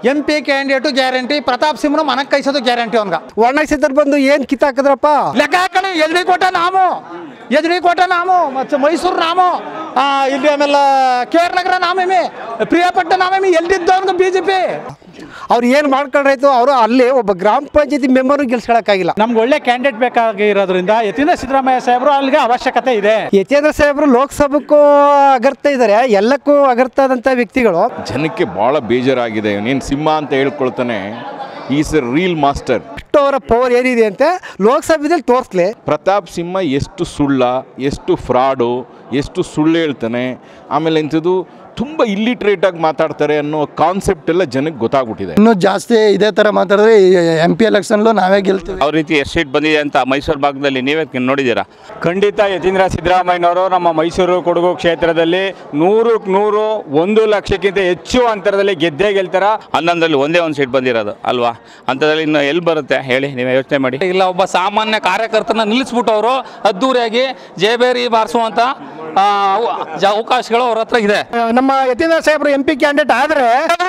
M P candidate guarantee Pratap ಸಿಂಹನು ಮನಕ್ಕೆ ಕೈಸೋದು ಗ್ಯಾರಂಟಿ ಅವನ್ಗ ಒಣಗಿಸಿದ್ರು ಬಂದು ಏನು ಕಿತ್ತಾಕಿದ್ರಪ್ಪ ಲೆಕ್ಕ ಹಾಕಣಿ ಎಲ್ರಿ ಕೋಟ ನಾಮು ಎದ್ರಿ ಕೋಟ ನಾಮು ಮತ್ತು ಮೈಸೂರು ನಾಮು ಆ, ಇಲ್ಲಿ ಆಮೇಲೆ ಕೆ ಆರ್ ನಗರ ನಾಮೇಮಿ ಪ್ರಿಯಾಪಟ್ಟ ನಾಮೇಮಿ ಎಲ್ಲಿದ್ದವನ್ಗ ಬಿ ಜೆ ಪಿ ಅವ್ರು ಏನು ಮಾಡ್ಕೊಂಡ್ರಾಯ್ತು ಅವರು ಅಲ್ಲಿ ಒಬ್ಬ ಗ್ರಾಮ ಪಂಚಾಯತಿ ಮೆಂಬರ್ನು ಗೆಲ್ಸ್ಕೊಳಕ್ಕಾಗಿಲ್ಲ ನಮ್ಗೆ ಒಳ್ಳೆ ಕ್ಯಾಂಡಿಡೇಟ್ ಬೇಕಾಗಿರೋದ್ರಿಂದ ಯತೀಂದ್ರ ಸಿದ್ದರಾಮಯ್ಯ ಸಾಹೇಬರು ಅಲ್ಲಿಗೆ ಅವಶ್ಯಕತೆ ಇದೆ ಯತೇಂದ್ರ ಸಾಹೇಬರು ಲೋಕಸಭಕ್ಕೂ ಅಗರ್ತಾ ಇದ್ದಾರೆ ಎಲ್ಲಕ್ಕೂ ಅಗರ್ತಾದಂಥ ವ್ಯಕ್ತಿಗಳು ಜನಕ್ಕೆ ಭಾಳ ಬೇಜಾರಾಗಿದೆ ಇವನೇನು ಸಿಂಹ ಅಂತ ಹೇಳ್ಕೊಳ್ತಾನೆ ಈಸ್ ಎ ರೀಲ್ ಮಾಸ್ಟರ್ ಅಷ್ಟು ಅವರ ಪವರ್ ಏನಿದೆ ಅಂತ ಲೋಕಸಭೆದಲ್ಲಿ ತೋರಿಸ್ಲಿ ಪ್ರತಾಪ್ ಸಿಂಹ ಎಷ್ಟು ಸುಳ್ಳ ಎಷ್ಟು ಫ್ರಾಡು ಎಷ್ಟು ಸುಳ್ಳು ಹೇಳ್ತಾನೆ ಆಮೇಲೆ ಎಂಥದ್ದು ತುಂಬ ಇಲ್ಲಿಟ್ರೇಟಾಗಿ ಮಾತಾಡ್ತಾರೆ ಅನ್ನೋ ಕಾನ್ಸೆಪ್ಟ್ ಎಲ್ಲ ಜನಕ್ಕೆ ಗೊತ್ತಾಗ್ಬಿಟ್ಟಿದೆ ಇನ್ನೂ ಜಾಸ್ತಿ ಇದೇ ಥರ ಮಾತಾಡಿದ್ರೆ ಎಂ ಪಿ ಎಲೆಕ್ಷನ್ಲು ನಾವೇ ಗೆಲ್ತೀವಿ ಯಾವ ರೀತಿ ಎಷ್ಟು ಸೀಟ್ ಬಂದಿದೆ ಅಂತ ಮೈಸೂರು ಭಾಗದಲ್ಲಿ ನೀವೇ ನೋಡಿದ್ದೀರಾ ಖಂಡಿತ ಯತೀಂದ್ರ ಸಿದ್ದರಾಮಯ್ಯನವರು ನಮ್ಮ ಮೈಸೂರು ಕೊಡಗು ಕ್ಷೇತ್ರದಲ್ಲಿ ನೂರಕ್ಕೆ ನೂರು ಒಂದು ಲಕ್ಷಕ್ಕಿಂತ ಹೆಚ್ಚು ಅಂತರದಲ್ಲಿ ಗೆದ್ದೇ ಗೆಲ್ತಾರ ಹನ್ನೊಂದರಲ್ಲಿ ಒಂದೇ ಒಂದು ಸೀಟ್ ಬಂದಿರೋದು ಅಲ್ವಾ ಅಂಥದ್ರಲ್ಲಿ ಇನ್ನು ಎಲ್ಲಿ ಬರುತ್ತೆ ಹೇಳಿ ನೀವೇ ಯೋಚನೆ ಮಾಡಿ ಇಲ್ಲ ಒಬ್ಬ ಸಾಮಾನ್ಯ ಕಾರ್ಯಕರ್ತನ ನಿಲ್ಲಿಸ್ಬಿಟ್ಟು ಅವರು ಅದ್ದೂರಿಯಾಗಿ ಜೇಬೇರಿ ಬಾರಿಸುವಂತ ಆ, ಅವ- ಜ- ಅವಕಾಶಗಳು ಅವ್ರ ಹತ್ರ ಇದೆ ನಮ್ಮ ಯತೀಂದ್ರ ಸಾಹೇಬರು ಎಂ ಪಿ ಕ್ಯಾಂಡಿಡೇಟ್ ಆದರೆ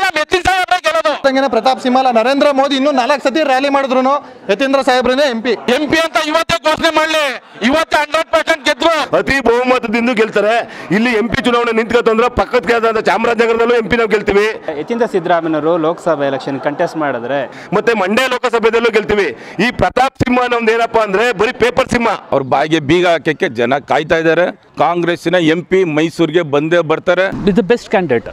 ಹಂಗೇನೆ ಪ್ರತಾಪ್ ಸಿಂಹ ಅಲ್ಲ ನರೇಂದ್ರ ಮೋದಿ ಇನ್ನೂ ನಾಲ್ಕು ಸತಿ ರ್ಯಾಲಿ ಮಾಡಿದ್ರು ಯತೀಂದ್ರ ಸಾಹೇಬ್ರನ್ನೇ ಎಂ ಪಿ ಎಂ ಪಿ ಅಂತ ಇವತ್ತೇ ಘೋಷಣೆ ಮಾಡ್ಲಿ ಇವತ್ತೇ ಹಂಡ್ರೆಡ್ ಪರ್ಸೆಂಟ್ ಗೆದ್ರು ಅತಿ ಬಹುಮತದಿಂದ ಗೆಲ್ತಾರೆ ಇಲ್ಲಿ ಎಂ ಪಿ ಚುನಾವಣೆ ನಿಂತ್ಕೊತಂದ್ರೆ ಪಕ್ಕದ ಕೇಳಿದ ಚಾಮರಾಜನಗರದಲ್ಲೂ ಎಂ ಪಿ ನಾವು ಗೆಲ್ತೀವಿ ಯತೀಂದ್ರ ಸಿದ್ದರಾಮಯ್ಯನವರು ಲೋಕಸಭಾ ಎಲೆಕ್ಷನ್ ಕಂಟೆಸ್ಟ್ ಮಾಡಿದ್ರೆ ಮತ್ತೆ ಮಂಡ್ಯ ಲೋಕಸಭೆದಲ್ಲೂ ಗೆಲ್ತೀವಿ ಈ ಪ್ರತಾಪ್ ಸಿಂಹ ನಮ್ದು ಏನಪ್ಪಾ ಅಂದ್ರೆ ಬರೀ ಪೇಪರ್ ಸಿಂಹ ಅವ್ರ ಬಾಯಿಗೆ ಬೀಗ ಹಾಕಕ್ಕೆ ಜನ ಕಾಯ್ತಾ ಇದ್ದಾರೆ ಕಾಂಗ್ರೆಸ್ಸಿನ ಎಂ ಪಿ ಮೈಸೂರಿಗೆ ಬಂದೇ ಬರ್ತಾರೆ the best candidate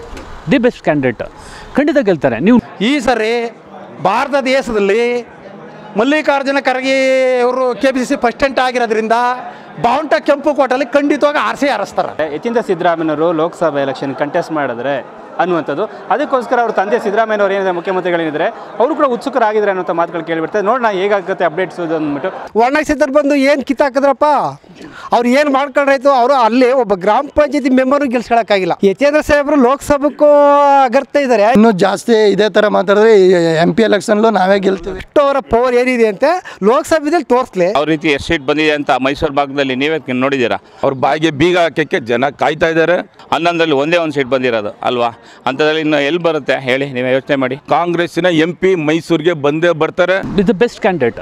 the best candidate ಖಂಡಿತ ಗೆಲ್ತಾರೆ ನೀವು ಈ ಸರಿ ಭಾರತ ದೇಶದಲ್ಲಿ ಮಲ್ಲಿಕಾರ್ಜುನ ಖರ್ಗೆ ಅವರು K P C C president ಆಗಿರೋದ್ರಿಂದ ಬಾವುಟ ಕೆಂಪು ಕೋಟಲ್ಲಿ ಖಂಡಿತವಾಗಿ ಆರಿಸಿ ಆರಿಸ್ತಾರೆ ಯತೀಂದ್ರ ಸಿದ್ದರಾಮಯ್ಯನವರು ಲೋಕಸಭಾ ಎಲೆಕ್ಷನ್ ಕಂಟೆಸ್ಟ್ ಮಾಡಿದ್ರೆ ಅನ್ನುವಂಥದ್ದು ಅದಕ್ಕೋಸ್ಕರ ಅವ್ರ ತಂದೆ ಸಿದ್ದರಾಮಯ್ಯನವರು ಏನಿದೆ ಮುಖ್ಯಮಂತ್ರಿಗಳೇನಿದ್ರೆ ಅವರು ಕೂಡ ಉತ್ಸುಕರಾಗಿದ್ದಾರೆ ಅನ್ನುವಂಥ ಮಾತುಗಳು ಕೇಳಿಬಿಡ್ತಾರೆ ನೋಡೋಣ ಹೇಗಾಗುತ್ತೆ ಅಪ್ಡೇಟ್ಸ್ ಅಂದ್ಬಿಟ್ಟು ಒಣಗಿಸಿದ್ರು ಬಂದು ಏನು ಕಿತ್ತಾಕಿದ್ರಪ್ಪ ಅವ್ರು ಏನು ಮಾಡ್ಕೊಂಡ್ರಾಯ್ತು ಅವರು ಅಲ್ಲಿ ಒಬ್ಬ ಗ್ರಾಮ ಪಂಚಾಯತಿ ಮೆಂಬರ್ನು ಗೆಲ್ಸ್ಕೊಳಕ್ಕಾಗಿಲ್ಲ ಯತೇಂದ್ರ ಸಾಹೇಬರು ಲೋಕಸಭಕ್ಕೂ ಅಗರ್ತಾ ಇದ್ದಾರೆ ಇನ್ನೂ ಜಾಸ್ತಿ ಇದೇ ಥರ ಮಾತಾಡಿದ್ರೆ ಎಂ ಪಿ ಎಲೆಕ್ಷನ್ಲು ನಾವೇ ಗೆಲ್ತೀವಿ ಅಷ್ಟು ಅವರ ಪವರ್ ಏನಿದೆ ಅಂತ ಲೋಕಸಭೆದಲ್ಲಿ ತೋರಿಸ್ಲಿ ಯಾವ ರೀತಿ ಎಷ್ಟು ಸೀಟ್ ಬಂದಿದೆ ಅಂತ ಮೈಸೂರು ಭಾಗದಲ್ಲಿ ನೀವೇ ನೋಡಿದ್ದೀರಾ ಅವ್ರ ಬಾಯಿಗೆ ಬೀಗ ಹಾಕಕ್ಕೆ ಜನ ಕಾಯ್ತಾ ಇದ್ದಾರೆ ಹನ್ನೊಂದರಲ್ಲಿ ಒಂದೇ ಒಂದು ಸೀಟ್ ಬಂದಿರೋದು ಅಲ್ವಾ ಅಂಥದ್ರಲ್ಲಿ ಇನ್ನು ಎಲ್ಲಿ ಬರುತ್ತೆ ಹೇಳಿ ನೀವೇ ಯೋಚನೆ ಮಾಡಿ ಕಾಂಗ್ರೆಸ್ಸಿನ ಎಂ ಪಿ ಮೈಸೂರಿಗೆ ಬಂದೇ ಬರ್ತಾರೆ the best candidate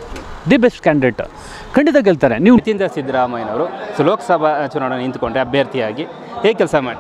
the best candidate ಖಂಡಿತ ಗೆಲ್ತಾರೆ ನೀವು ಯತೀಂದ್ರ ಸಿದ್ದರಾಮಯ್ಯನವರು ಸೊ ಲೋಕಸಭಾ ಚುನಾವಣೆ ನಿಂತುಕೊಂಡ್ರೆ ಅಭ್ಯರ್ಥಿಯಾಗಿ ಹೇಗೆ ಕೆಲಸ ಮಾಡಿ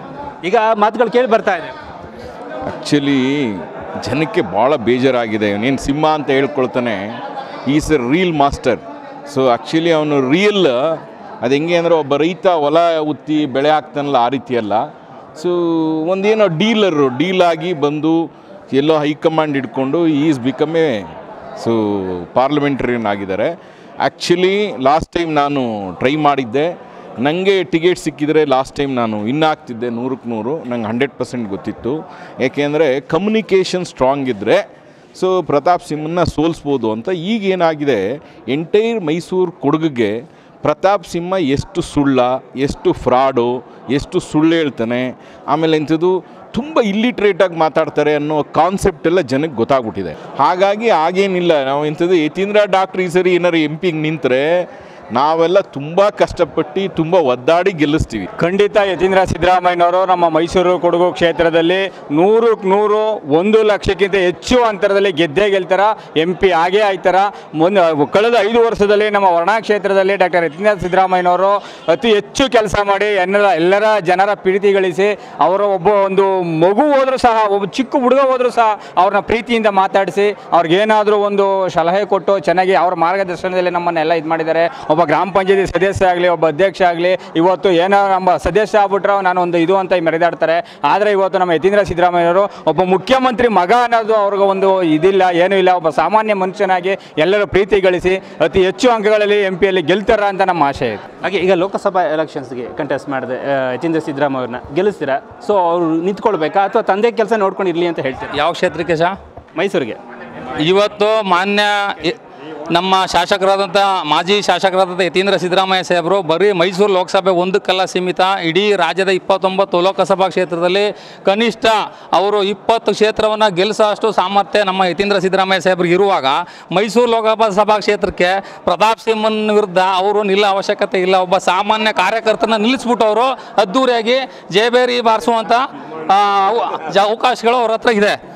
ಈಗ ಮಾತುಗಳು ಕೇಳಿ ಬರ್ತಾ ಇದೆ ಆ್ಯಕ್ಚುಲಿ ಜನಕ್ಕೆ ಭಾಳ ಬೇಜಾರಾಗಿದೆ ಇವನೇನು ಸಿಂಹ ಅಂತ ಹೇಳ್ಕೊಳ್ತಾನೆ is a reel master so actually ಅವನು ರಿಯಲ್ ಅದು ಹೆಂಗೆ ಅಂದರೆ ಒಬ್ಬ ರೈತ ಹೊಲ ಉತ್ತಿ ಬೆಳೆ ಹಾಕ್ತಾನಲ್ಲ ಆ ರೀತಿ ಅಲ್ಲ ಸೊ ಒಂದೇನೋ ಡೀಲರು ಡೀಲ್ ಆಗಿ ಬಂದು ಎಲ್ಲೋ ಹೈಕಮಾಂಡ್ ಹಿಡ್ಕೊಂಡು is become a so parliamentarian ಆಗಿದ್ದಾರೆ ಆ್ಯಕ್ಚುಲಿ ಲಾಸ್ಟ್ ಟೈಮ್ ನಾನು ಟ್ರೈ ಮಾಡಿದ್ದೆ ನನಗೆ ಟಿಕೆಟ್ ಸಿಕ್ಕಿದರೆ ಲಾಸ್ಟ್ ಟೈಮ್ ನಾನು ವಿನ್ ಆಗ್ತಿದ್ದೆ ನೂರಕ್ಕೆ ನೂರು ನಂಗೆ ಹಂಡ್ರೆಡ್ ಪರ್ಸೆಂಟ್ ಗೊತ್ತಿತ್ತು ಏಕೆಂದರೆ ಕಮ್ಯುನಿಕೇಷನ್ ಸ್ಟ್ರಾಂಗ್ ಇದ್ದರೆ ಸೊ ಪ್ರತಾಪ್ ಸಿಂಹನ್ನ ಸೋಲಿಸ್ಬೋದು ಅಂತ ಈಗ ಏನಾಗಿದೆ ಎಂಟೈರ್ ಮೈಸೂರು ಕೊಡಗಿಗೆ ಪ್ರತಾಪ್ ಸಿಂಹ ಎಷ್ಟು ಸುಳ್ಳ ಎಷ್ಟು ಫ್ರಾಡು ಎಷ್ಟು ಸುಳ್ಳು ಹೇಳ್ತಾನೆ ಆಮೇಲೆ ಎಂಥದ್ದು ತುಂಬ ಇಲ್ಲಿಟ್ರೇಟಾಗಿ ಮಾತಾಡ್ತಾರೆ ಅನ್ನೋ ಕಾನ್ಸೆಪ್ಟ್ ಎಲ್ಲ ಜನಕ್ಕೆ ಗೊತ್ತಾಗ್ಬಿಟ್ಟಿದೆ ಹಾಗಾಗಿ ಆಗೇನಿಲ್ಲ ನಾವು ಎಂಥದ್ದು ಯತೀಂದ್ರ ಡಾಕ್ಟ್ರ್ ಈ ಸರಿ ಏನಾರು ಎಂ ಪಿಗೆ ನಿಂತರೆ ನಾವೆಲ್ಲ ತುಂಬ ಕಷ್ಟಪಟ್ಟು ತುಂಬ ಒದ್ದಾಡಿ ಗೆಲ್ಲಿಸ್ತೀವಿ ಖಂಡಿತ ಯತೀಂದ್ರ ಸಿದ್ದರಾಮಯ್ಯನವರು ನಮ್ಮ ಮೈಸೂರು ಕೊಡಗು ಕ್ಷೇತ್ರದಲ್ಲಿ ನೂರಕ್ಕೆ ನೂರು ಒಂದು ಲಕ್ಷಕ್ಕಿಂತ ಹೆಚ್ಚು ಅಂತರದಲ್ಲಿ ಗೆದ್ದೇ ಗೆಲ್ತಾರ ಎಂ ಪಿ ಆಗೇ ಆಯ್ತಾರ ಮುಂದೆ ಕಳೆದ ಐದು ವರ್ಷದಲ್ಲಿ ನಮ್ಮ ವರ್ಣಾ ಕ್ಷೇತ್ರದಲ್ಲಿ ಡಾಕ್ಟರ್ ಯತೀಂದ್ರ ಸಿದ್ದರಾಮಯ್ಯನವರು ಅತಿ ಹೆಚ್ಚು ಕೆಲಸ ಮಾಡಿ ಎಲ್ಲರ ಎಲ್ಲರ ಜನರ ಪ್ರೀತಿ ಗಳಿಸಿ ಅವರ ಒಬ್ಬ ಒಂದು ಮಗು ಹೋದರೂ ಸಹ ಒಬ್ಬ ಚಿಕ್ಕ ಹುಡುಗ ಹೋದರೂ ಸಹ ಅವ್ರನ್ನ ಪ್ರೀತಿಯಿಂದ ಮಾತಾಡಿಸಿ ಅವ್ರಿಗೇನಾದರೂ ಒಂದು ಸಲಹೆ ಕೊಟ್ಟು ಚೆನ್ನಾಗಿ ಅವ್ರ ಮಾರ್ಗದರ್ಶನದಲ್ಲಿ ನಮ್ಮನ್ನೆಲ್ಲ ಇದು ಮಾಡಿದ್ದಾರೆ ಒಬ್ಬ ಗ್ರಾಮ ಪಂಚಾಯತಿ ಸದಸ್ಯ ಆಗಲಿ ಒಬ್ಬ ಅಧ್ಯಕ್ಷ ಆಗಲಿ ಇವತ್ತು ಏನೋ ನಮ್ಮ ಸದಸ್ಯ ಆಗ್ಬಿಟ್ರೆ ನಾನು ಒಂದು ಇದು ಅಂತ ಮೆರೆದಾಡ್ತಾರೆ ಆದರೆ ಇವತ್ತು ನಮ್ಮ ಯತೀಂದ್ರ ಸಿದ್ದರಾಮಯ್ಯವರು ಒಬ್ಬ ಮುಖ್ಯಮಂತ್ರಿ ಮಗ ಅನ್ನೋದು ಅವ್ರಿಗೆ ಒಂದು ಇದಿಲ್ಲ ಏನೂ ಇಲ್ಲ ಒಬ್ಬ ಸಾಮಾನ್ಯ ಮನುಷ್ಯನಾಗಿ ಎಲ್ಲರೂ ಪ್ರೀತಿ ಗಳಿಸಿ ಅತಿ ಹೆಚ್ಚು ಅಂಕಗಳಲ್ಲಿ ಎಂ ಪಿಯಲ್ಲಿ ಗೆಲ್ತಾರ ಅಂತ ನಮ್ಮ ಆಶಯ ಇದೆ ಹಾಗೆ ಈಗ ಲೋಕಸಭಾ ಎಲೆಕ್ಷನ್ಸ್ಗೆ ಕಂಟೆಸ್ಟ್ ಮಾಡಿದೆ ಯತೀಂದ್ರ ಸಿದ್ದರಾಮಯ್ಯವ್ರನ್ನ ಗೆಲ್ಲಿಸ್ತೀರಾ ಸೊ ಅವರು ನಿಂತ್ಕೊಳ್ಬೇಕಾ ಅಥವಾ ತಂದೆ ಕೆಲಸ ನೋಡ್ಕೊಂಡು ಇರಲಿ ಅಂತ ಹೇಳ್ತೀರಾ ಯಾವ ಕ್ಷೇತ್ರಕ್ಕೆ ಸಹ ಮೈಸೂರಿಗೆ ಇವತ್ತು ಮಾನ್ಯ ಇ- ನಮ್ಮ ಶಾಸಕರಾದಂಥ ಮಾಜಿ ಶಾಸಕರಾದಂಥ ಯತೀಂದ್ರ ಸಿದ್ದರಾಮಯ್ಯ ಸಾಹೇಬರು ಬರೀ ಮೈಸೂರು ಲೋಕಸಭೆ ಒಂದಕ್ಕೆಲ್ಲ ಸೀಮಿತ ಇಡೀ ರಾಜ್ಯದ ಇಪ್ಪತ್ತೊಂಬತ್ತು ಲೋಕಸಭಾ ಕ್ಷೇತ್ರದಲ್ಲಿ ಕನಿಷ್ಠ ಅವರು ಇಪ್ಪತ್ತು ಕ್ಷೇತ್ರವನ್ನು ಗೆಲ್ಲಿಸೋಷ್ಟು ಸಾಮರ್ಥ್ಯ ನಮ್ಮ ಯತೀಂದ್ರ ಸಿದ್ದರಾಮಯ್ಯ ಸಾಹೇಬ್ರಿಗೆ ಇರುವಾಗ ಮೈಸೂರು ಲೋಕಸಭಾ ಕ್ಷೇತ್ರಕ್ಕೆ ಪ್ರತಾಪ್ ಸಿಂಹನ್ ವಿರುದ್ಧ ಅವರು ನಿಲ್ಲ ಅವಶ್ಯಕತೆ ಇಲ್ಲ ಒಬ್ಬ ಸಾಮಾನ್ಯ ಕಾರ್ಯಕರ್ತನ ನಿಲ್ಲಿಸ್ಬಿಟ್ಟು ಅವರು ಅದ್ದೂರಿಯಾಗಿ ಜೇಬೇರಿ ಬಾರಿಸುವಂಥ ಆ, ಅವ- ಜ- ಅವಕಾಶಗಳು ಅವ್ರ ಹತ್ರ ಇದೆ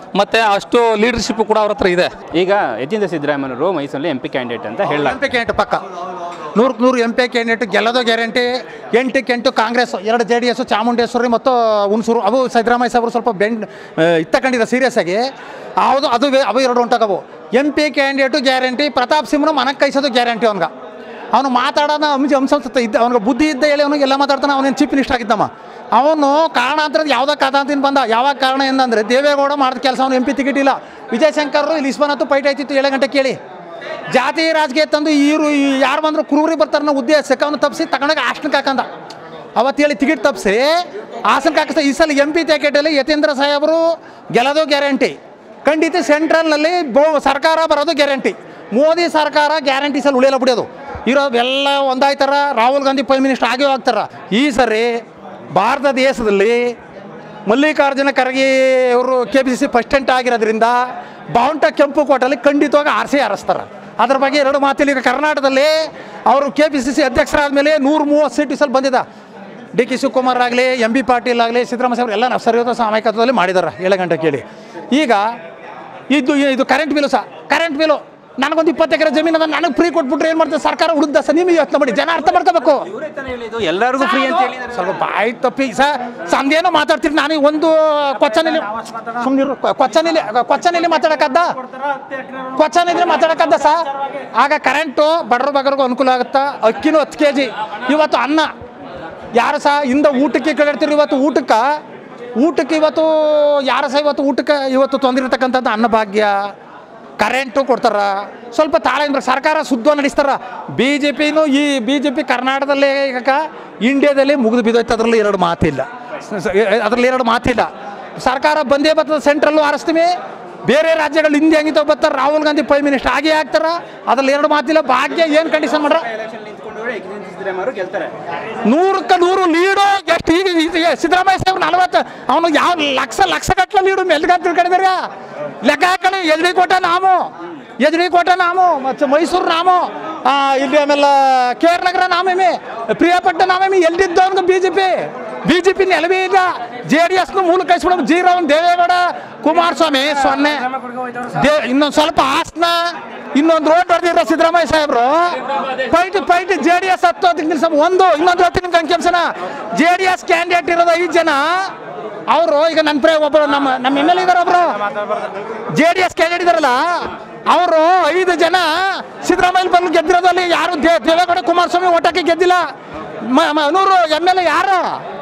ಮತ್ತು ಅಷ್ಟು ಲೀಡರ್ಶಿಪ್ ಕೂಡ ಅವ್ರ ಹತ್ರ ಇದೆ ಈಗ ಯತೀಂದ್ರ ಸಿದ್ದರಾಮಯ್ಯವರು ಮೈಸೂರಲ್ಲಿ ಎಂ ಪಿ ಕ್ಯಾಂಡಿಡೇಟ್ ಅಂತ ಹೇಳಲಾಗ್ತದೆ ಎಂ ಪಿ ಕ್ಯಾಂಡಿಡೇಟ್ ಪಕ್ಕ ನೂರಕ್ಕೆ ನೂರು ಎಂ ಪಿ ಕ್ಯಾಂಡಿಡೇಟ್ ಗೆಲ್ಲೋದು ಗ್ಯಾರಂಟಿ ಎಂಟಕ್ಕೆ ಎಂಟು ಕಾಂಗ್ರೆಸ್ ಎರಡು ಜೆ ಡಿ ಎಸ್ ಚಾಮುಂಡೇಶ್ವರಿ ಮತ್ತು ಹುಣಸೂರು ಅವು ಸಿದ್ದರಾಮಯ್ಯ ಸಾಹೇಬರು ಸ್ವಲ್ಪ ಬೆಂಡ್ ಇತ್ತಕೊಂಡಿದ್ದ ಸೀರಿಯಸ್ ಆಗಿ ಹೌದು ಅದು ವೇ- ಅವು ಎರಡು ಉಂಟಾಗವು M P candidate guarantee Pratap ಸಿಂಹನು ಮನಕ್ಕೆ ಕೈಸೋದು ಗ್ಯಾರಂಟಿ ಅವ್ನಿಗೆ ಅವನು ಮಾತಾಡೋಣ ಅಂಶ ಅಂಶ ಇದ್ದ ಅವ್ನಿಗೆ ಬುದ್ಧಿ ಇದ್ದ ಹೇಳಿ ಅವನಿಗೆ ಎಲ್ಲ ಮಾತಾಡ್ತಾನೆ ಅವನೇನು ಚೀಫ್ ಮಿನಿಸ್ಟರ್ ಆಗಿದ್ದಮ್ಮ ಅವನು ಕಾರಣಾಂತರದ ಯಾವುದೋ ಕಾದಂತಿನ ಬಂದ ಯಾವಾಗ ಕಾರಣ ಏನಂದರೆ ದೇವೇಗೌಡ ಮಾಡಿದ ಕೆಲಸ ಅವನು ಎಂ ಪಿ ಟಿಕೆಟ್ ಇಲ್ಲ ವಿಜಯಶಂಕರ್ ಇಲ್ಲಿ ಇಸ್ಮಾನತ್ತು ಫೈಟ್ ಆಯ್ತಿತ್ತು ಏಳು ಗಂಟೆ ಕೇಳಿ ಜಾತಿ ರಾಜಕೀಯ ತಂದು ಇವರು ಯಾರು ಬಂದ್ರು ಕ್ರೂರಿ ಬರ್ತಾರೆ ಅನ್ನೋ ಉದ್ದೇಶಕ್ಕೆ ಅವನು ತಪ್ಪಿಸಿ ತಗೊಂಡಾಗ ಹಾಸ್ಟೆಲ್ಗೆ ಹಾಕಂದ ಅವತ್ತು ಹೇಳಿ ಟಿಕೆಟ್ ತಪ್ಪಿಸಿ ಹಾಸನಕ್ಕೆ ಹಾಕಿಸ್ತಾ ಈ ಸಲ ಎಂ ಪಿ ಟಿಕೆಟಲ್ಲಿ ಯತೀಂದ್ರ ಸಾಹೇಬರು ಗೆಲ್ಲೋದು ಗ್ಯಾರಂಟಿ ಖಂಡಿತ ಸೆಂಟ್ರಲ್ನಲ್ಲಿ ಬೋ ಸರ್ಕಾರ ಬರೋದು ಗ್ಯಾರಂಟಿ ಮೋದಿ ಸರ್ಕಾರ ಗ್ಯಾರಂಟಿ ಸಲ ಉಳಿಯಲ್ಲ ಬಿಡೋದು ಇರೋ ಎಲ್ಲ ಒಂದಾಯ್ತಾರ ರಾಹುಲ್ ಗಾಂಧಿ ಪ್ರೈಮ್ ಮಿನಿಸ್ಟರ್ ಆಗೇ ಹೋಗ್ತಾರ ಈ ಸರಿ ಭಾರತ ದೇಶದಲ್ಲಿ ಮಲ್ಲಿಕಾರ್ಜುನ ಖರ್ಗೆ ಅವರು K P C C president ಆಗಿರೋದ್ರಿಂದ ಬಾವುಂಟ ಕೆಂಪು ಕೋಟಲ್ಲಿ ಖಂಡಿತವಾಗಿ ಆರಿಸಿ ಹಾರಿಸ್ತಾರೆ ಅದ್ರ ಬಗ್ಗೆ ಎರಡು ಮಾತಿಲ್ಲ ಈಗ ಕರ್ನಾಟಕದಲ್ಲಿ ಅವರು ಕೆ ಪಿ ಸಿ ಸಿ ಅಧ್ಯಕ್ಷರಾದ ಮೇಲೆ ನೂರ ಮೂವತ್ತು ಸೀಟ್ ಈ ಸಲ ಬಂದಿದೆ ಡಿ ಕೆ ಶಿವಕುಮಾರ್ ಆಗಲಿ ಎಂ ಬಿ ಪಾಟೀಲ್ ಆಗಲಿ ಸಿದ್ದರಾಮಯ್ಯ ಅವರು ಎಲ್ಲ ನಾವು ಸರಿಯಾದ ಸಾಮಯಿಕತ್ವದಲ್ಲಿ ಮಾಡಿದ್ದಾರೆ ಏಳು ಗಂಟೆ ಕೇಳಿ ಈಗ ಇದು ಇದು ಕರೆಂಟ್ ಬಿಲ್ಲು ಸಹ ಕರೆಂಟ್ ಬಿಲ್ಲು ನನಗೊಂದು ಇಪ್ಪತ್ತು ಎಕರೆ ಜಮೀನು ಅದ ನನಗೆ ಫ್ರೀ ಕೊಟ್ಬಿಟ್ರೆ ಏನು ಮಾಡ್ತಾರೆ ಸರ್ಕಾರ ಉಳಿದ ಸರ್ ನಿಮಗೆ ಯೋಚನೆ ಮಾಡಿ ಜನ ಅರ್ಥ ಮಾಡ್ಕೋಬೇಕು ಎಲ್ಲರಿಗೂ ಫ್ರೀ ಅಂತ ಹೇಳಿದ್ದಾರೆ ಸ್ವಲ್ಪ ಬಾಯಿ ತಪ್ಪಿ ಸರ್ ಸಂದೇನೋ ಮಾತಾಡ್ತೀರಿ ನಾನು ಒಂದು ಕೊಚ್ಚನಲ್ಲಿ ಸುಮ್ಮನಿರು ಕೊಚ್ಚನಲ್ಲಿ ಕೊಚ್ಚನಲ್ಲಿ ಮಾತಾಡಕ್ಕದ್ದ ಕೊಚ್ಚನಿದ್ರೆ ಮಾತಾಡಕ್ಕದ್ದ ಸರ್ ಆಗ ಕರೆಂಟು ಬಡವ್ರ ಬಗರ್ಗೂ ಅನುಕೂಲ ಆಗುತ್ತಾ ಅಕ್ಕಿನೂ ಹತ್ತು ಕೆ ಜಿ ಇವತ್ತು ಅನ್ನ ಯಾರು ಸಹ ಇಂದ ಊಟಕ್ಕೆ ಕೇಳಿರ್ತೀರಿ ಇವತ್ತು ಊಟಕ್ಕೆ ಊಟಕ್ಕೆ ಇವತ್ತು ಯಾರು ಸಹ ಇವತ್ತು ಊಟಕ್ಕೆ ಇವತ್ತು ತೊಂದಿರ್ತಕ್ಕಂಥದ್ದು ಅನ್ನಭಾಗ್ಯ ಕರೆಂಟು ಕೊಡ್ತಾರ ಸ್ವಲ್ಪ ತಾಳೆ ಸರ್ಕಾರ ಶುದ್ಧ ನಡೆಸ್ತಾರ ಬಿ ಜೆ ಪಿನೂ ಈ ಬಿ ಜೆ ಪಿ ಕರ್ನಾಟಕದಲ್ಲೇ ಈಗ ಇಂಡಿಯಾದಲ್ಲಿ ಮುಗಿದು ಬಿದ್ದೋಯ್ತು ಅದರಲ್ಲಿ ಎರಡು ಮಾತಿಲ್ಲ ಅದರಲ್ಲಿ ಎರಡು ಮಾತಿಲ್ಲ ಸರ್ಕಾರ ಬಂದೇ ಬರ್ತದೆ ಸೆಂಟ್ರಲ್ಲು ಆರಿಸ್ತೀವಿ ಬೇರೆ ರಾಜ್ಯಗಳು ಹಿಂದೆ ಹೆಂಗಿತಾವ ಬರ್ತಾರೆ ರಾಹುಲ್ ಗಾಂಧಿ ಪ್ರೈಮ್ ಮಿನಿಸ್ಟರ್ ಆಗೇ ಆಗ್ತಾರ ಅದ್ರಲ್ಲಿ ಎರಡು ಮಾತಿಲ್ಲ ಭಾಗ್ಯ ಏನು ಕಂಡೀಷನ್ ಮಾಡ್ರ ನೂರಕ್ಕೆ ನೂರು ಲೀಡು ಎಷ್ಟು ಈಗ ಈಗ ಸಿದ್ದರಾಮಯ್ಯ ಸಾಹೇಬ್ ನಲವತ್ತು ಅವನು ಯಾವ ಲಕ್ಷ ಲಕ್ಷ ಗಟ್ಟಲೆ ಲೀಡು ಮೆಲ್ಗಂತ ತಿಳ್ಕೊಂಡಿದಾರ ಲೆಕ್ಕ ಹಾಕೊಳ್ಳಿ ಎಲ್ ಡಿ ಕೋಟ ನಾಮು ಎಚ್ ಡಿ ಕೋಟ ನಾಮು ಮತ್ತು ಮೈಸೂರು ನಾಮು ಆ, ಇಲ್ಲಿ ಆಮೇಲೆ ಕೆ ಆರ್ ನಗರ ನಾಮೇಮಿ ಪ್ರಿಯಾಪಟ್ಟ ನಾಮೇಮಿ ಎಲ್ಲಿದ್ದವನ್ಗೆ B J P B J P ನೆಲವೇ ಇಲ್ಲ ಜೆ ಡಿ ಎಸ್ನು ಮೂಲ ಕಳಿಸ್ಬಿಡೋದು ಜೀರಾವನ್ ದೇವೇಗೌಡ ಕುಮಾರಸ್ವಾಮಿ ಸೊನ್ನೆ ದೇ ಇನ್ನೊಂದು ಸ್ವಲ್ಪ ಹಾಸನ ಇನ್ನೊಂದು ರೋಡ್ ಹೊಡೆದಿರೋ ಸಿದ್ದರಾಮಯ್ಯ ಸಾಹೇಬರು fight fight J D S ಹತ್ತು ಹತ್ತು ನಿಮಿಷ ಒಂದು ಇನ್ನೊಂದು ಹೊತ್ತಿನ ನಿಮ್ಗೆ ಅಂಕಿಅಂಶನ ಜೆ ಡಿ ಎಸ್ ಕ್ಯಾಂಡಿಡೇಟ್ ಇರೋದು ಐದು ಜನ ಅವರು ಈಗ ನನ್ನ ಪ್ರೇ ಒಬ್ಬರು ನಮ್ಮ ನಮ್ಮ ಎಮ್ ಎಲ್ ಇದ್ದಾರೆ ಒಬ್ಬರು ಜೆ ಡಿ ಎಸ್ ಕ್ಯಾಂಡಿಡೇಟ್ ಇದಾರಲ್ಲ ಅವರು ಐದು ಜನ ಸಿದ್ದರಾಮಯ್ಯ ಬಂದು ಗೆದ್ದಿರೋದಲ್ಲಿ ಯಾರು ದೇ- ದೇವೇಗೌಡ ಕುಮಾರಸ್ವಾಮಿ ಓಟಕ್ಕೆ ಗೆದ್ದಿಲ್ಲ ಮ- ಮ- ನೂರು ಎಮ್ ಎಲ್ ಎ ಯಾರು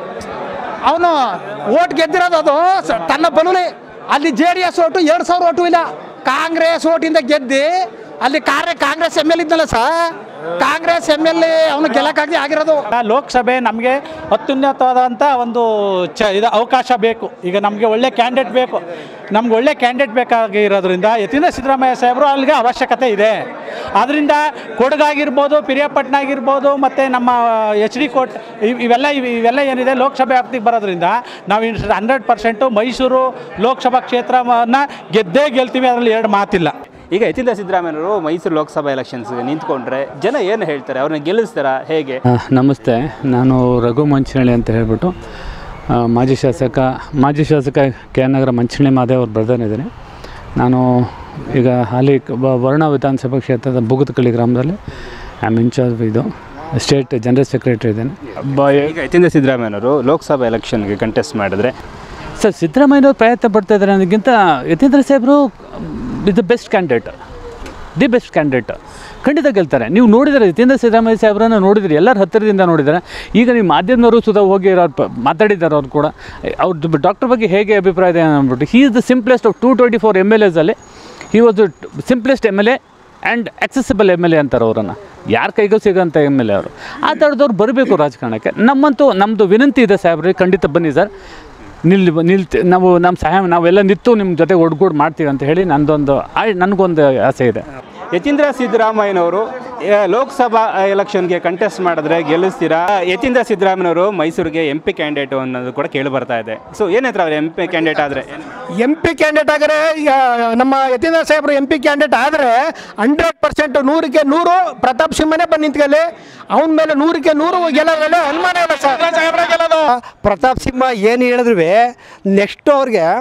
ಅವನು ಓಟ್ ಗೆದ್ದಿರೋದು ಅದು ಸ- ತನ್ನ ಬಲುಲಿ ಅಲ್ಲಿ ಜೆ ಡಿ ಎಸ್ ಓಟು ಎರಡು ಸಾವಿರ ಓಟು ಇಲ್ಲ ಕಾಂಗ್ರೆಸ್ ಓಟಿಂದ ಗೆದ್ದಿ ಅಲ್ಲಿ ಕಾರ್ಯ ಕಾಂಗ್ರೆಸ್ ಎಮ್ ಎಲ್ ಇದ್ನಲ್ಲ sir Congress M L A ಅವನು ಗೆಲ್ಲಕ್ಕಾಗಿ ಆಗಿರೋದು ಲೋಕಸಭೆ ನಮಗೆ ಅತ್ಯುನ್ನತವಾದಂಥ ಒಂದು ಚ ಇದು ಅವಕಾಶ ಬೇಕು ಈಗ ನಮಗೆ ಒಳ್ಳೆ ಕ್ಯಾಂಡಿಡೇಟ್ ಬೇಕು ನಮ್ಗೆ ಒಳ್ಳೆ ಕ್ಯಾಂಡಿಡೇಟ್ ಬೇಕಾಗಿರೋದ್ರಿಂದ ಯತೀಂದ್ರ ಸಿದ್ದರಾಮಯ್ಯ ಸಾಹೇಬರು ಅಲ್ಲಿಗೆ ಅವಶ್ಯಕತೆ ಇದೆ ಆದ್ದರಿಂದ ಕೊಡಗಾಗಿರ್ಬೋದು ಪಿರಿಯಾಪಟ್ಟಣ ಆಗಿರ್ಬೋದು ಮತ್ತು ನಮ್ಮ ಎಚ್ ಡಿ ಕೋಟ್ ಇವ್- ಇವೆಲ್ಲ ಇವ್- ಇವೆಲ್ಲ ಏನಿದೆ ಲೋಕಸಭೆ ವ್ಯಾಪ್ತಿಗೆ ಬರೋದ್ರಿಂದ ನಾವು ಹಂಡ್ರೆಡ್ ಪರ್ಸೆಂಟು ಮೈಸೂರು ಲೋಕಸಭಾ ಕ್ಷೇತ್ರವನ್ನು ಗೆದ್ದೇ ಗೆಲ್ತೀವಿ ಅದರಲ್ಲಿ ಎರಡು ಮಾತಿಲ್ಲ ಈಗ ಯತೀಂದ್ರ ಸಿದ್ದರಾಮಯ್ಯವರು ಮೈಸೂರು ಲೋಕಸಭಾ ಎಲೆಕ್ಷನ್ಸ್ಗೆ ನಿಂತ್ಕೊಂಡ್ರೆ ಜನ ಏನು ಹೇಳ್ತಾರೆ ಅವ್ರನ್ನ ಗೆಲ್ಲಿಸ್ತಾರಾ ಹೇಗೆ ಆ, ನಮಸ್ತೆ ನಾನು ರಘು ಮಂಚನಳ್ಳಿ ಅಂತ ಹೇಳ್ಬಿಟ್ಟು ಆ, ಮಾಜಿ ಶಾಸಕ ಮಾಜಿ ಶಾಸಕ ಕೆ ಆರ್ ನಗರ ಮಂಚನಳ್ಳಿ ಮಾದೇವ್ ಅವ್ರ ಬ್ರದರ್ ಇದ್ದೀನಿ ನಾನು ಈಗ ಹಾಲಿ ಕ- ವ- ವರ್ಣ ವಿಧಾನಸಭಾ ಕ್ಷೇತ್ರದ ಬುಗದಕಳ್ಳಿ ಗ್ರಾಮದಲ್ಲಿ ಐ ಆಮ್ ಇನ್ಚಾರ್ಜ್ ಇದು ಸ್ಟೇಟ್ ಜನರಲ್ ಸೆಕ್ರೆಟರಿ ಇದ್ದೇನೆ ಬ ಈಗ ಯತೀಂದ್ರ ಸಿದ್ದರಾಮಯ್ಯವರು ಲೋಕಸಭಾ ಎಲೆಕ್ಷನ್ಗೆ ಕಂಟೆಸ್ಟ್ ಮಾಡಿದ್ರೆ ಸರ್ ಸಿದ್ದರಾಮಯ್ಯನವ್ರು ಪ್ರಯತ್ನ ಪಡ್ತಾ ಇದ್ದಾರೆ ಅನ್ನೋದಕ್ಕಿಂತ ಯತೀಂದ್ರ ಸಾಹೇಬರು is the best candidate the best candidate ಖಂಡಿತ ಗೆಲ್ತಾರೆ ನೀವು ನೋಡಿದರೆ ಯತೀಂದ್ರ ಸಿದ್ದರಾಮಯ್ಯ ಸಾಹೇಬ್ರನ್ನ ನೋಡಿದ್ರಿ ಎಲ್ಲರ ಹತ್ತಿರದಿಂದ ನೋಡಿದ್ದಾರೆ ಈಗ ನೀವು ಮಾಧ್ಯಮದವರು ಸುಧಾ ಹೋಗಿ ಅವ್ರು ಪ- ಮಾತಾಡಿದ್ದಾರೆ ಅವ್ರು ಕೂಡ ಅವ್ರ ಡಾಕ್ಟರ್ ಬಗ್ಗೆ ಹೇಗೆ ಅಭಿಪ್ರಾಯ ಇದೆ ಅಂದ್ಬಿಟ್ಟು he is the simplest of two twenty four M L ಎಸಲ್ಲಿ he was the simplest M L A and accessible M L A ಅಂತಾರೆ ಅವರನ್ನು ಯಾರ ಕೈಗೂ ಸಿಗೋಂಥ ಎಮ್ ಎಲ್ ಎ ಅವರು ಆ ಥರದವ್ರು ಬರಬೇಕು ರಾಜಕಾರಣಕ್ಕೆ ನಮ್ಮಂತೂ ನಮ್ಮದು ವಿನಂತಿ ಇದೆ ಸಾಹೇಬ್ರಿಗೆ ಖಂಡಿತ ಬನ್ನಿ ಸರ್ ನಿಲ್ ನಿಲ್ತಿ ನಾವು ನಮ್ಮ ಸಹಾಯ ನಾವೆಲ್ಲ ನಿಂತು ನಿಮ್ಮ ಜೊತೆ ಒಡ್ಗೂಡು ಮಾಡ್ತೀವಿ ಅಂತ ಹೇಳಿ ನಂದೊಂದು ಆಯ್ ನನಗೊಂದು ಆಸೆ ಇದೆ ಯತೀಂದ್ರ ಸಿದ್ದರಾಮಯ್ಯನವರು ಆ, ಲೋಕಸಭಾ ಎಲೆಕ್ಷನ್ಗೆ ಕಂಟೆಸ್ಟ್ ಮಾಡಿದ್ರೆ ಗೆಲ್ಲಿಸ್ತೀರಾ ಯತೀಂದ್ರ ಸಿದ್ದರಾಮಯ್ಯನವರು ಮೈಸೂರಿಗೆ ಎಂ ಪಿ ಕ್ಯಾಂಡಿಡೇಟ್ ಅನ್ನೋದು ಕೂಡ ಕೇಳಿ ಬರ್ತಾ ಇದೆ ಸೊ ಏನಂತಾರೆ ಅವ್ರು ಎಂ ಪಿ ಕ್ಯಾಂಡಿಡೇಟ್ ಆದರೆ ಎಂ ಪಿ ಕ್ಯಾಂಡಿಡೇಟ್ ಆದರೆ ಈಗ ನಮ್ಮ ಯತೀಂದ್ರ ಸಾಹೇಬರು ಎಂ ಪಿ ಕ್ಯಾಂಡಿಡೇಟ್ ಆದರೆ ಹಂಡ್ರೆಡ್ ಪರ್ಸೆಂಟ್ ನೂರಕ್ಕೆ ನೂರು ಪ್ರತಾಪ್ ಸಿಂಹನೇ ಬಂದು ನಿಂತ್ಕೊಳ್ಳಿ ಅವನ ಮೇಲೆ ನೂರಕ್ಕೆ ನೂರು ಗೆಲ್ಲೋದ್ರಲ್ಲಿ ಅನುಮಾನ ಇಲ್ಲ ಸರ್ ಪ್ರತಾಪ್ ಸಿಂಹ ಏನು ಹೇಳಿದ್ರು ನೆಕ್ಸ್ಟ್ ಅವ್ರಿಗೆ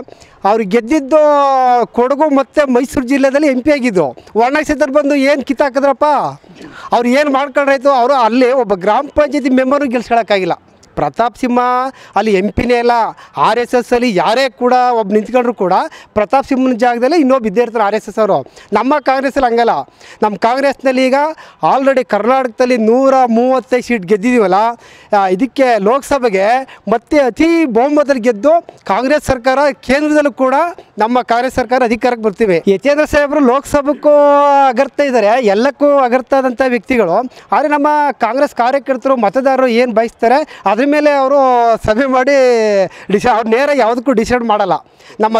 ಅವ್ರು ಗೆದ್ದಿದ್ದು ಕೊಡಗು ಮತ್ತು ಮೈಸೂರು ಜಿಲ್ಲೆದಲ್ಲಿ ಎಂ ಪಿ ಆಗಿದ್ದು ಒಣಗಿಸಿದ್ರು ಬಂದು ಏನು ಕಿತ್ತಾಕಿದ್ರಪ್ಪ ಅವ್ರು ಏನು ಮಾಡ್ಕೊಂಡ್ರಾಯ್ತು ಅವರು ಅಲ್ಲಿ ಒಬ್ಬ ಗ್ರಾಮ ಪಂಚಾಯತಿ ಮೆಂಬರ್ನು ಗೆಲ್ಸ್ಕೊಳಕ್ಕಾಗಿಲ್ಲ ಪ್ರತಾಪ್ ಸಿಂಹ ಅಲ್ಲಿ ಎಂ ಪಿನೇ ಇಲ್ಲ ಆರ್ ಎಸ್ ಎಸ್ ಅಲ್ಲಿ ಯಾರೇ ಕೂಡ ಒಬ್ಬ ನಿಂತ್ಕೊಂಡ್ರು ಕೂಡ ಪ್ರತಾಪ್ ಸಿಂಹನ ಜಾಗದಲ್ಲಿ ಇನ್ನೊಬ್ಬ ಇದ್ದೇ ಇರ್ತಾರೆ ಆರ್ ಎಸ್ ಎಸ್ ಅವರು ನಮ್ಮ ಕಾಂಗ್ರೆಸ್ಸಲ್ಲಿ ಹಂಗಲ್ಲ ನಮ್ಮ ಕಾಂಗ್ರೆಸ್ನಲ್ಲಿ ಈಗ ಆಲ್ರೆಡಿ ಕರ್ನಾಟಕದಲ್ಲಿ ನೂರ ಮೂವತ್ತೈದು ಸೀಟ್ ಗೆದ್ದಿದ್ದೀವಲ್ಲ ಆ, ಇದಕ್ಕೆ ಲೋಕಸಭೆಗೆ ಮತ್ತೆ ಅತಿ ಬಹುಮತದಲ್ಲಿ ಗೆದ್ದು ಕಾಂಗ್ರೆಸ್ ಸರ್ಕಾರ ಕೇಂದ್ರದಲ್ಲೂ ಕೂಡ ನಮ್ಮ ಕಾಂಗ್ರೆಸ್ ಸರ್ಕಾರ ಅಧಿಕಾರಕ್ಕೆ ಬರ್ತೀವಿ ಯತೇಂದ್ರ ಸಾಹೇಬರು ಲೋಕಸಭೆಗೂ ಅಗರ್ತಾ ಇದ್ದಾರೆ ಎಲ್ಲಕ್ಕೂ ಅಗರ್ತಾ ಇದ್ದಂಥ ವ್ಯಕ್ತಿಗಳು ಆದರೆ ನಮ್ಮ ಕಾಂಗ್ರೆಸ್ ಕಾರ್ಯಕರ್ತರು ಮತದಾರರು ಏನು ಬಯಸ್ತಾರೆ ಅದ್ರ ಮೇಲೆ ಅವರು ಸಭೆ ಮಾಡಿ ಡಿಸೈ ಅವ್ರು ನೇರ ಯಾವುದಕ್ಕೂ ಡಿಸೈಡ್ ಮಾಡಲ್ಲ ನಮ್ಮ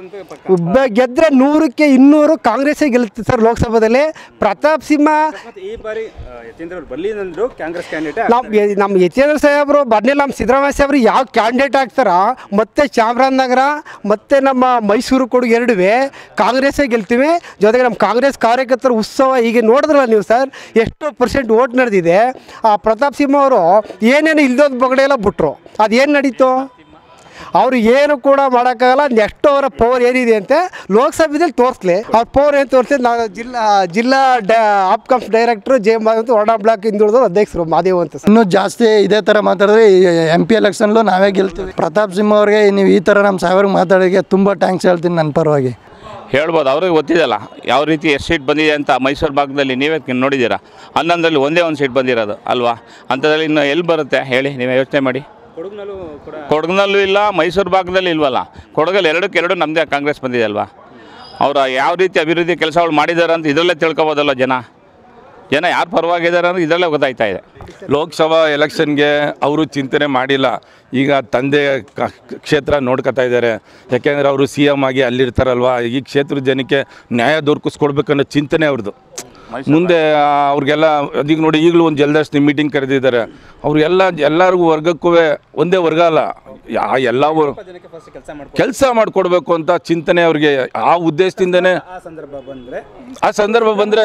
ಬ- ಗೆದ್ರೆ ನೂರಕ್ಕೆ ಇನ್ನೂರು ಕಾಂಗ್ರೆಸ್ಸೇ ಗೆಲ್ಲುತ್ತೆ ಸರ್ ಲೋಕಸಭೆಯಲ್ಲಿ ಪ್ರತಾಪ್ ಸಿಂಹ ಈ ಬಾರಿ ಯತೀಂದ್ರ ಅವರು ಬರಲಿ ಅಂದ್ರು ಕಾಂಗ್ರೆಸ್ ಕ್ಯಾಂಡಿಡೇಟ್ ನಮ್ಮ ನಮ್ಮ ಯತೀಂದ್ರ ಸಾಹೇಬರು ಬರ್ನಿಲ್ಲ ನಮ್ಮ ಸಿದ್ದರಾಮಯ್ಯ ಸಾಹೇಬರು ಯಾವ ಕ್ಯಾಂಡಿಡೇಟ್ ಆಗ್ತಾರ ಮತ್ತೆ ಚಾಮರಾಜನಗರ ಮತ್ತೆ ನಮ್ಮ ಮೈಸೂರು ಕೊಡಗು ಎರಡುವೆ ಕಾಂಗ್ರೆಸ್ಸೇ ಗೆಲ್ತೀವಿ ಜೊತೆಗೆ ನಮ್ಮ ಕಾಂಗ್ರೆಸ್ ಕಾರ್ಯಕರ್ತರ ಉತ್ಸವ ಈಗ ನೋಡಿದ್ರಲ್ಲ ನೀವು ಸರ್ ಎಷ್ಟು ಪರ್ಸೆಂಟ್ ಓಟ್ ನಡೆದಿದೆ ಆ ಪ್ರತಾಪ್ ಸಿಂಹ ಅವರು ಏನೇನು ಇಲ್ದೋದ್ ಬಗಡೆ ಎಲ್ಲ ಬಿಟ್ರು ಅದೇನು ನಡೀತು ಅವರು ಏನು ಕೂಡ ಮಾಡೋಕ್ಕಾಗಲ್ಲ ನೆಕ್ಸ್ಟ್ ಅವರ ಪವರ್ ಏನಿದೆ ಅಂತೆ ಲೋಕಸಭೆದಲ್ಲಿ ತೋರಿಸ್ಲಿ ಅವ್ರ ಪವರ್ ಏನು ತೋರಿಸ್ಲಿ ನಾವು ಜಿಲ್ಲಾ ಜಿಲ್ಲಾ ಡ ಆಪ್ಕಮ್ಸ್ ಡೈರೆಕ್ಟ್ರು ಜೆ ಎಮ್ ಅಂತ ಒಡಾ ಬ್ಲಾಕ್ ಹಿಂದುಳಿದವರು ಅಧ್ಯಕ್ಷರು ಮಾದೇವ್ ಅಂತ ಸರ್ ಇನ್ನೂ ಜಾಸ್ತಿ ಇದೇ ಥರ ಮಾತಾಡಿದ್ರೆ ಎಂ ಪಿ ಎಲೆಕ್ಷನ್ಲು ನಾವೇ ಗೆಲ್ತೀವಿ ಪ್ರತಾಪ್ ಸಿಂಹ ಅವ್ರಿಗೆ ನೀವು ಈ ಥರ ನಮ್ಮ ಸಾಹೇಬ್ರಿಗೆ ಮಾತಾಡೋಕ್ಕೆ ತುಂಬ ಟ್ಯಾಂಕ್ಸ್ ಹೇಳ್ತೀನಿ ನನ್ನ ಪರವಾಗಿ ಹೇಳ್ಬೋದು ಅವ್ರಿಗೆ ಗೊತ್ತಿದೆಯಲ್ಲ ಯಾವ ರೀತಿ ಎಷ್ಟು ಸೀಟ್ ಬಂದಿದೆ ಅಂತ ಮೈಸೂರು ಭಾಗದಲ್ಲಿ ನೀವೇ ನೋಡಿದ್ದೀರಾ ಹನ್ನೊಂದರಲ್ಲಿ ಒಂದೇ ಒಂದು ಸೀಟ್ ಬಂದಿರೋದು ಅಲ್ವಾ ಅಂಥದ್ರಲ್ಲಿ ಇನ್ನು ಎಲ್ಲಿ ಬರುತ್ತೆ ಹೇಳಿ ನೀವೇ ಯೋಚನೆ ಮಾಡಿ ಕೊಡಗಿನಲ್ಲೂ ಕೂಡ ಕೊಡಗಿನಲ್ಲೂ ಇಲ್ಲ ಮೈಸೂರು ಭಾಗದಲ್ಲಿ ಇಲ್ವಲ್ಲ ಕೊಡಗಲ್ಲಿ ಎರಡಕ್ಕೆ ಎರಡು ನಮ್ಮದೇ ಕಾಂಗ್ರೆಸ್ ಬಂದಿದೆ ಅಲ್ವಾ ಅವರು ಯಾವ ರೀತಿ ಅಭಿವೃದ್ಧಿ ಕೆಲಸಗಳು ಮಾಡಿದ್ದಾರೆ ಅಂತ ಇದರಲ್ಲೇ ತಿಳ್ಕೊಬೋದಲ್ಲ ಜನ ಜನ ಯಾರು ಪರವಾಗಿದ್ದಾರೆ ಅನ್ನೋದು ಇದರಲ್ಲೇ ಗೊತ್ತಾಯ್ತಾ ಇದೆ ಲೋಕಸಭಾ ಎಲೆಕ್ಷನ್ಗೆ ಅವರು ಚಿಂತನೆ ಮಾಡಿಲ್ಲ ಈಗ ತಂದೆ ಕ- ಕ್ಷೇತ್ರ ನೋಡ್ಕೊತಾ ಇದ್ದಾರೆ ಯಾಕೆಂದರೆ ಅವರು ಸಿ ಎಮ್ ಆಗಿ ಅಲ್ಲಿರ್ತಾರಲ್ವ ಈ ಕ್ಷೇತ್ರದ ಜನಕ್ಕೆ ನ್ಯಾಯ ದೊರಕಿಸ್ಕೊಡ್ಬೇಕನ್ನೋ ಚಿಂತನೆ ಅವ್ರದ್ದು ಮುಂದೆ ಆ, ಅವ್ರಿಗೆಲ್ಲ ಅದೀಗ ನೋಡಿ ಈಗಲೂ ಒಂದು ಜಲದರ್ಶಿನಿ ಮೀಟಿಂಗ್ ಕರೆದಿದ್ದಾರೆ ಅವ್ರಿಗೆಲ್ಲ ಎಲ್ಲರಿಗೂ ವರ್ಗಕ್ಕೂ ಒಂದೇ ವರ್ಗ ಅಲ್ಲ ಯಾ ಎಲ್ಲ ಕೆಲಸ ಮಾಡ್ಕೊಂಡು ಕೆಲಸ ಮಾಡಿಕೊಡ್ಬೇಕು ಅಂತ ಚಿಂತನೆ ಅವ್ರಿಗೆ ಆ ಉದ್ದೇಶದಿಂದನೇ ಆ ಸಂದರ್ಭ ಬಂದ್ರೆ ಆ ಸಂದರ್ಭ ಬಂದರೆ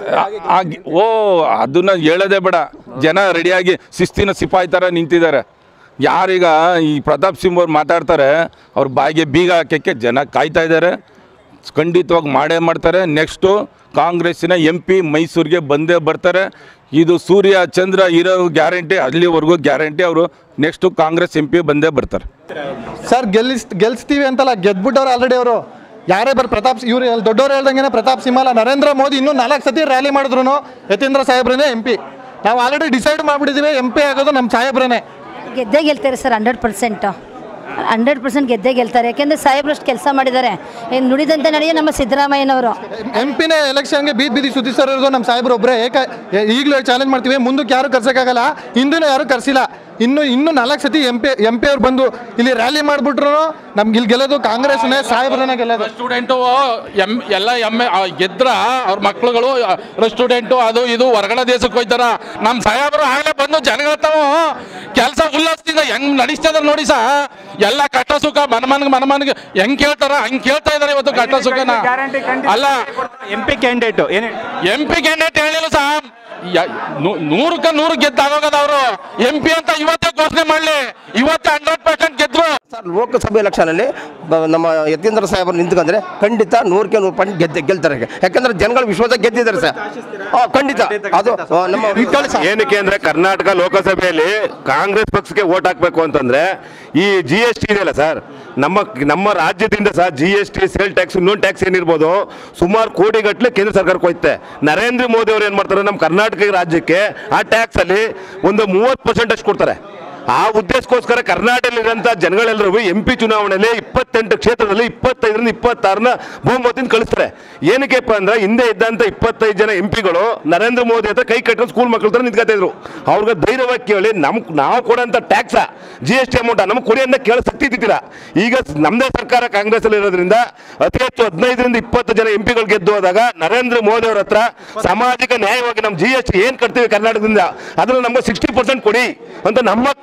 ಓ ಅದನ್ನ ಹೇಳೋದೇ ಬೇಡ ಜನ ರೆಡಿಯಾಗಿ ಶಿಸ್ತಿನ ಸಿಪಾಯಿ ಥರ ನಿಂತಿದ್ದಾರೆ ಯಾರೀಗ ಈ ಪ್ರತಾಪ್ ಸಿಂಹ ಅವ್ರು ಮಾತಾಡ್ತಾರೆ ಅವ್ರ ಬಾಯಿಗೆ ಬೀಗ ಹಾಕೋಕ್ಕೆ ಜನ ಕಾಯ್ತಾ ಇದ್ದಾರೆ ಖಂಡಿತವಾಗಿ ಮಾಡೇ ಮಾಡ್ತಾರೆ ನೆಕ್ಸ್ಟು ಕಾಂಗ್ರೆಸ್ಸಿನ ಎಂ ಪಿ ಮೈಸೂರಿಗೆ ಬಂದೇ ಬರ್ತಾರೆ ಇದು ಸೂರ್ಯ ಚಂದ್ರ ಇರೋ ಗ್ಯಾರಂಟಿ ಅಲ್ಲಿವರೆಗೂ ಗ್ಯಾರಂಟಿ ಅವರು ನೆಕ್ಸ್ಟು ಕಾಂಗ್ರೆಸ್ ಎಂ ಪಿ ಬಂದೇ ಬರ್ತಾರೆ ಸರ್ ಗೆಲ್ಲಿಸ್ ಗೆಲ್ಲಿಸ್ತೀವಿ ಅಂತಲ್ಲ ಗೆದ್ಬಿಟ್ಟವ್ರು ಆಲ್ರೆಡಿ ಅವರು ಯಾರೇ ಬರ್ ಪ್ರತಾಪ್ ಇವ್ರು ಎಲ್- ದೊಡ್ಡವ್ರು ಹೇಳ್ದಂಗೆ ಪ್ರತಾಪ್ ಸಿಂಹ ಅಲ್ಲ ನರೇಂದ್ರ ಮೋದಿ ಇನ್ನೂ ನಾಲ್ಕು ಸತಿ ರ್ಯಾಲಿ ಮಾಡಿದ್ರು ಯತೀಂದ್ರ ಸಾಹೇಬ್ರೇ ಎಂ ಪಿ ನಾವು ಆಲ್ರೆಡಿ ಡಿಸೈಡ್ ಮಾಡಿಬಿಟ್ಟಿದ್ದೀವಿ ಎಂ ಪಿ ಆಗೋದು ನಮ್ಮ ಸಾಹೇಬ್ರೇ ಗೆದ್ದೇ ಗೆಲ್ತಾರೆ sir hundred percent hundred percent ಗೆದ್ದೇ ಗೆಲ್ತಾರೆ ಯಾಕೆಂದರೆ ಸಾಹೇಬ್ರಷ್ಟು ಕೆಲಸ ಮಾಡಿದ್ದಾರೆ ಏನ್ ನುಡಿದಂತೆ ನಡೆಯೋ ನಮ್ಮ ಸಿದ್ದರಾಮಯ್ಯನವರು ಎಂ ಪಿನೇ ಎಲೆಕ್ಷನ್ಗೆ ಬೀದಿ ಬೀದಿ ಸುದ್ದಿ ಸರ್ ಇರೋದು ನಮ್ಮ ಸಾಹೇಬ್ರು ಒಬ್ಬರೇ ಏಕ ಈಗಲೂ ಚಾಲೆಂಜ್ ಮಾಡ್ತೀವಿ ಮುಂದಕ್ಕೆ ಯಾರು ಕರ್ಸೋಕ್ಕಾಗಲ್ಲ ಹಿಂದೂ ಯಾರು ಕರ್ಸಿಲ್ಲ ಇನ್ನು ಇನ್ನು ನಾಲ್ಕು ಸತಿ ಎಂ ಪಿ ಎಂ ಪಿ ಅವ್ರು ಬಂದು ಇಲ್ಲಿ ರ್ಯಾಲಿ ಮಾಡಿಬಿಟ್ರು ನಮ್ಗೆ ಇಲ್ಲಿ ಗೆಲ್ಲೋದು ಕಾಂಗ್ರೆಸ್ನೇ ಸಾಹೇಬ್ರನ್ನ ಗೆಲ್ಲೋದು ಸ್ಟೂಡೆಂಟು ಎಂ ಎಲ್ಲ ಎಮ್ ಗೆದ್ರ ಅವ್ರ ಮಕ್ಳುಗಳು ಸ್ಟೂಡೆಂಟು ಅದು ಇದು ಹೊರಗಡೆ ದೇಶಕ್ಕೆ ಹೋಯ್ತಾರ ನಮ್ಮ ಸಾಹೇಬರು ಆಗಲೇ ಬಂದು ಜನಗಳ ತಾವು ಕೆಲಸ ಉಲ್ಲಾಸದಿಂದ ಹೆಂಗ್ ನಡೆಸ್ತಾ ನೋಡಿ ಸಹ ಎಲ್ಲ ಕಷ್ಟ ಸುಖ ಮನಮನ್ಗೆ ಮನಮನ್ಗೆ ಹೆಂಗ್ ಕೇಳ್ತಾರ ಹಂಗ್ ಕೇಳ್ತಾ ಇದಾರೆ ಇವತ್ತು ಕಷ್ಟ ಸುಖನ ಅಲ್ಲ ಎಂ ಪಿ ಕ್ಯಾಂಡಿಡೇಟ್ ಏನು ಎಂ ಪಿ ಕ್ಯಾಂಡಿಡೇಟ್ ಹೇಳಿಲ್ಲ ಸಹ ಯ- ನೂ- ನೂರಕ್ಕೆ ನೂರು ಗೆದ್ದಾಗೋಗದ ಅವರು ಎಂ ಪಿ ಅಂತ ಇವತ್ತೇ ಘೋಷಣೆ ಮಾಡ್ಲಿ ಇವತ್ತೇ ಹಂಡ್ರೆಡ್ ಪರ್ಸೆಂಟ್ ಗೆದ್ರು ಸರ್ ಲೋಕಸಭೆ ಎಲೆಕ್ಷನಲ್ಲಿ ಬ- ನಮ್ಮ ಯತೀಂದ್ರ ಸಾಹೇಬರು ನಿಂತ್ಕೊಂಡ್ರೆ ಖಂಡಿತ ನೂರಕ್ಕೆ ನೂರು ಪಾಯಿಂಟ್ ಗೆದ್ದೆ ಗೆಲ್ತಾರೆ ಯಾಕಂದ್ರೆ ಜನಗಳ ವಿಶ್ವಾಸ ಗೆದ್ದಿದ್ದಾರೆ ಸರ್ ಹಾಂ ಖಂಡಿತ ಅದು ಆ, ನಮ್ಮ ಏನಕ್ಕೆ ಅಂದ್ರೆ ಕರ್ನಾಟಕ ಲೋಕಸಭೆಯಲ್ಲಿ ಕಾಂಗ್ರೆಸ್ ಪಕ್ಷಕ್ಕೆ ಓಟ್ ಹಾಕ್ಬೇಕು ಅಂತಂದ್ರೆ ಈ ಜಿ ಎಸ್ ಟಿ ಇದೆಯಲ್ಲ ಸರ್ ನಮ್ಮ ನಮ್ಮ ರಾಜ್ಯದಿಂದ ಸಹ G S T sale tax ಇನ್ನೊಂದು ಟ್ಯಾಕ್ಸ್ ಏನಿರ್ಬೋದು ಸುಮಾರು ಕೋಟಿಗಟ್ಟಲೆ ಕೇಂದ್ರ ಸರ್ಕಾರಕ್ಕೆ ಹೋಯ್ತೆ ನರೇಂದ್ರ ಮೋದಿ ಅವರು ಏನು ಮಾಡ್ತಾರೆ ನಮ್ಮ ಕರ್ನಾಟಕ ರಾಜ್ಯಕ್ಕೆ ಆ ಟ್ಯಾಕ್ಸ್ ಅಲ್ಲಿ ಒಂದು ಮೂವತ್ತು ಪರ್ಸೆಂಟ್ ಅಷ್ಟು ಕೊಡ್ತಾರೆ ಆ ಉದ್ದೇಶಕ್ಕೋಸ್ಕರ ಕರ್ನಾಟಕದಲ್ಲಿರುವಂಥ ಜನಗಳೆಲ್ಲರೂ ಎಂ ಪಿ ಚುನಾವಣೆಯಲ್ಲಿ ಇಪ್ಪತ್ತೆಂಟು ಕ್ಷೇತ್ರದಲ್ಲಿ ಇಪ್ಪತ್ತೈದರಿಂದ ಇಪ್ಪತ್ತಾರನ ಬಹುಮತದಿಂದ ಕಳಿಸ್ತಾರೆ ಏನಕ್ಕೆಪ್ಪ ಅಂದ್ರೆ ಹಿಂದೆ ಇದ್ದಂಥ ಇಪ್ಪತ್ತೈದು ಜನ ಎಂ ಪಿಗಳು ನರೇಂದ್ರ ಮೋದಿ ಹತ್ರ ಕೈ ಕಟ್ಕೊಂಡು ಸ್ಕೂಲ್ ಮಕ್ಕಳ ಹತ್ರ ನಿಂತ್ಕೊತಾ ಇದ್ರು ಅವ್ರಿಗೆ ಧೈರ್ಯವಾಗಿ ಕೇಳಿ ನಮ್ ನಾವು ಕೊಡೋಂಥ tax G S T amount ನಮ್ಗೆ ಕೊಡಿ ಅಂತ ಕೇಳೋ ಶಕ್ತಿ ಇದ್ದಿದ್ದಿಲ್ಲ ಈಗ ನಮ್ಮದೇ ಸರ್ಕಾರ ಕಾಂಗ್ರೆಸ್ ಅಲ್ಲಿ ಇರೋದ್ರಿಂದ ಅತಿ ಹೆಚ್ಚು ಹದಿನೈದರಿಂದ ಇಪ್ಪತ್ತು ಜನ ಎಂ ಪಿಗಳು ಗೆದ್ದು ಹೋದಾಗ ನರೇಂದ್ರ ಮೋದಿ ಅವ್ರ ಹತ್ರ ಸಾಮಾಜಿಕ ನ್ಯಾಯವಾಗಿ ನಮ್ಮ ಜಿ ಎಸ್ ಟಿ ಏನು ಕಟ್ತೀವಿ ಕರ್ನಾಟಕದಿಂದ ಅದನ್ನು ನಮ್ಗೆ ಸಿಕ್ಸ್ಟಿ ಪರ್ಸೆಂಟ್ ಕೊಡಿ ಅಂತ ನಮ್ಮ ಹಕ್ಕನ್ನ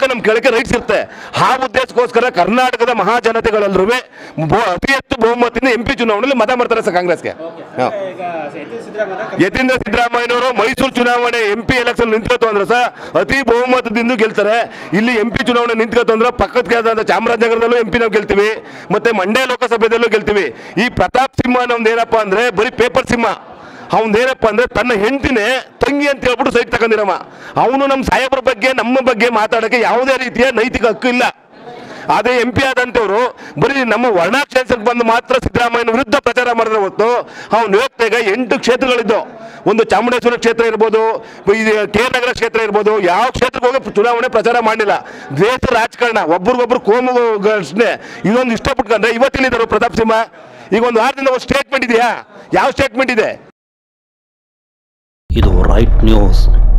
ನಮ್ಮ ಕೆಳಗೆ ರೈಟ್ಸ್ ಇರುತ್ತೆ ಆ ಉದ್ದೇಶಕ್ಕೋಸ್ಕರ ಕರ್ನಾಟಕದ ಮಹಾಜನತೆಗಳೆಲ್ಲರೂ ಅತಿ ಹೆಚ್ಚು ಬಹುಮತದಿಂದ ಎಂ ಪಿ ಚುನಾವಣೆಯಲ್ಲಿ ಮತ ಮಾಡ್ತಾರೆ ಸರ್ ಕಾಂಗ್ರೆಸ್ಗೆ ಹಾ. ಯತೀಂದ್ರ ಸಿದ್ದರಾಮಯ್ಯನವರು ಮೈಸೂರು ಚುನಾವಣೆ ಎಂ ಪಿ ಎಲೆಕ್ಷನ್ ನಿಂತ್ಕೋತು ಅಂದ್ರೆ ಸರ್ ಅತಿ ಬಹುಮತದಿಂದ ಗೆಲ್ತಾರೆ ಇಲ್ಲಿ ಎಂ ಪಿ ಚುನಾವಣೆ ನಿಂತ್ಕೋತು ಅಂದ್ರೆ ಪಕ್ಕದ ಆದಂಥ ಚಾಮರಾಜನಗರದಲ್ಲೂ ಎಂ ಪಿ ನಾವು ಗೆಲ್ತೀವಿ ಮತ್ತೆ ಮಂಡ್ಯ ಲೋಕಸಭೆದಲ್ಲೂ ಗೆಲ್ತೀವಿ ಈ ಪ್ರತಾಪ್ ಸಿಂಹ ನಮ್ದು ಏನಪ್ಪ ಅಂದ್ರೆ ಬರೀ ಪೇಪರ್ ಸಿಂಹ ಅವನೇನಪ್ಪ ಅಂದ್ರೆ ತನ್ನ ಹೆಂಡತಿನೇ ತಂಗಿ ಅಂತ ಹೇಳ್ಬಿಟ್ಟು ಸೈಟ್ ತಗೊಂಡಿರಮ್ಮ ಅವನು ನಮ್ಮ ಸಾಹೇಬ್ರ ಬಗ್ಗೆ ನಮ್ಮ ಬಗ್ಗೆ ಮಾತಾಡೋಕ್ಕೆ ಯಾವುದೇ ರೀತಿಯ ನೈತಿಕ ಹಕ್ಕು ಇಲ್ಲ ಅದೇ ಎಂ ಪಿ ಆದಂಥವ್ರು ಬರೀ ನಮ್ಮ ವರ್ಣಾಕ್ಷೇತ್ರಕ್ಕೆ ಬಂದು ಮಾತ್ರ ಸಿದ್ದರಾಮಯ್ಯನ ವಿರುದ್ಧ ಪ್ರಚಾರ ಮಾಡಿದ್ರೆ ಹೊತ್ತು ಅವ್ನು ಹೋಗ್ತಾಗ ಎಂಟು ಕ್ಷೇತ್ರಗಳಿದ್ದು ಒಂದು ಚಾಮುಂಡೇಶ್ವರಿ ಕ್ಷೇತ್ರ ಇರ್ಬೋದು ಇದು ಕೆ ನಗರ ಕ್ಷೇತ್ರ ಇರ್ಬೋದು ಯಾವ ಕ್ಷೇತ್ರಕ್ಕೆ ಹೋಗಿ ಚುನಾವಣೆ ಪ್ರಚಾರ ಮಾಡಲಿಲ್ಲ ದ್ವೇಷ ರಾಜಕಾರಣ ಒಬ್ರಿಗೊಬ್ರು ಕೋಮು ಘರ್ಷಣೆ ಇದೊಂದು ಇಷ್ಟಪಟ್ಕೊಂಡ್ರೆ ಇವತ್ತಿಲ್ಲಿದ್ದಾರೆ ಪ್ರತಾಪ್ ಸಿಂಹ ಈಗ ಒಂದು ವಾರದಿಂದ ಒಂದು ಸ್ಟೇಟ್ಮೆಂಟ್ ಇದೆಯಾ ಯಾವ ಸ್ಟೇಟ್ಮೆಂಟ್ ಇದೆ ಇದು ರೈಟ್ ನ್ಯೂಸ್